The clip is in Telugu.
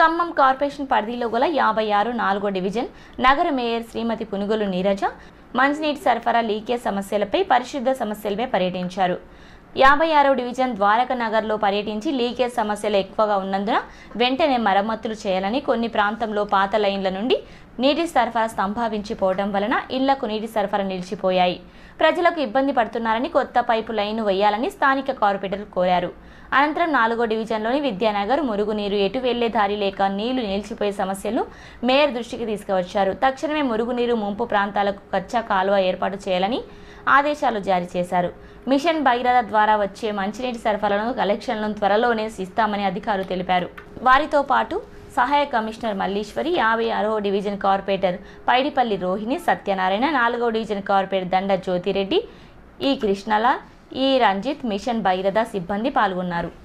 ఖమ్మం కార్పొరేషన్ పరిధిలో గల యాభై ఆరు నాలుగో డివిజన్ నగర మేయర్ శ్రీమతి పునుగోలు నీరజ మంచినీటి సరఫరా లీకేజ్ సమస్యలపై పరిశుద్ధ సమస్యలపై పర్యటించారు యాభై ఆరో డివిజన్ ద్వారక నగర్లో పర్యటించి లీకేజ్ సమస్యలు ఎక్కువగా ఉన్నందున వెంటనే మరమ్మతులు చేయాలని కొన్ని ప్రాంతంలో పాత లైన్ల నుండి నీటి సరఫరా స్తంభావించిపోవడం వలన ఇళ్లకు నీటి సరఫరా నిలిచిపోయాయి ప్రజలకు ఇబ్బంది పడుతున్నారని కొత్త పైపు లైన్ వేయాలని స్థానిక కార్పొరేటర్ కోరారు అనంతరం నాలుగో డివిజన్లోని విద్యానగర్ మురుగునీరు ఎటు వెళ్లే దారి లేక నీళ్లు నిలిచిపోయే సమస్యలు మేయర్ దృష్టికి తీసుకువచ్చారు తక్షణమే మురుగునీరు ముంపు ప్రాంతాలకు కచ్చా కాలువ ఏర్పాటు చేయాలని ఆదేశాలు జారీ చేశారు మిషన్ భగీరథ ద్వారా వచ్చే మంచినీటి సరఫరాలను కలెక్షన్లను త్వరలోనే ఇస్తామని అధికారులు తెలిపారు వారితో పాటు సహాయ కమిషనర్ మల్లీశ్వరి యాభై ఆరో డివిజన్ కార్పొరేటర్ పైడిపల్లి రోహిణి సత్యనారాయణ నాలుగో డివిజన్ కార్పొరేటర్ దండ జ్యోతిరెడ్డి ఈ కృష్ణలాల్ ఈ రంజిత్ మిషన్ భగీరథ సిబ్బంది పాల్గొన్నారు